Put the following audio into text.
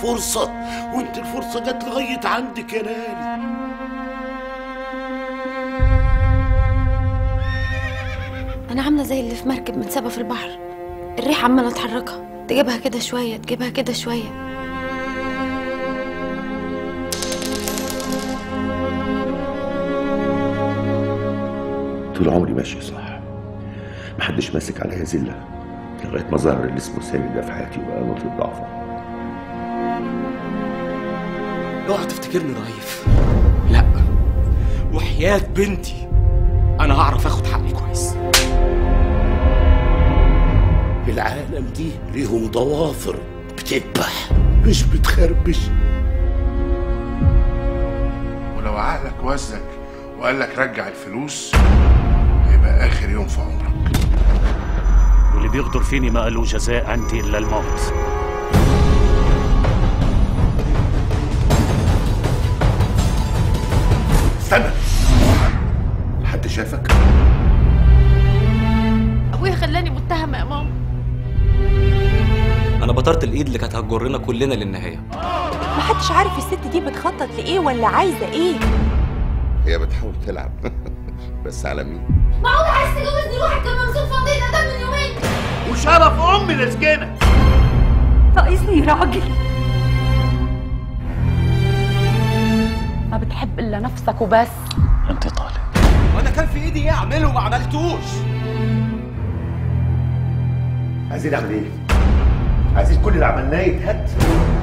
فرصة وانت الفرصة جت لغاية عندك يا نال انا عامله زي اللي في مركب متسابه في البحر الريح عماله تحركها تجيبها كده شويه تجيبها كده شويه طول عمري ماشي صح محدش ماسك عليا زلة لغاية ما ظهر اللي اسمه سامي ده في حياتي وبقى نقطة ضعفه اوعى تفتكرني ضعيف لا وحياة بنتي انا هعرف اخد حقي كويس العالم دي ليهم ضوافر بتذبح مش بتخربش ولو عقلك وزك وقال لك رجع الفلوس هيبقى اخر يوم في عمرك واللي بيغدر فيني ما له جزاء عندي الا الموت استنى حد شافك؟ ابويا خلاني متهمه يا ماما انا بطرت الايد اللي كانت هتجرنا كلنا للنهايه محدش عارف الست دي بتخطط لايه ولا عايزه ايه هي بتحاول تلعب بس على مين؟ معقول عايز تجوزني واحد كان ممسوك في قضيه ده من يومين وشرف امي لسجنة ناقصني راجل ما بتحب الا نفسك وبس انت طالع وانا كان في ايدي ايه اعمله وما عملتوش عايزين نعمل ايه؟ عايزين كل اللي عملناه يتهد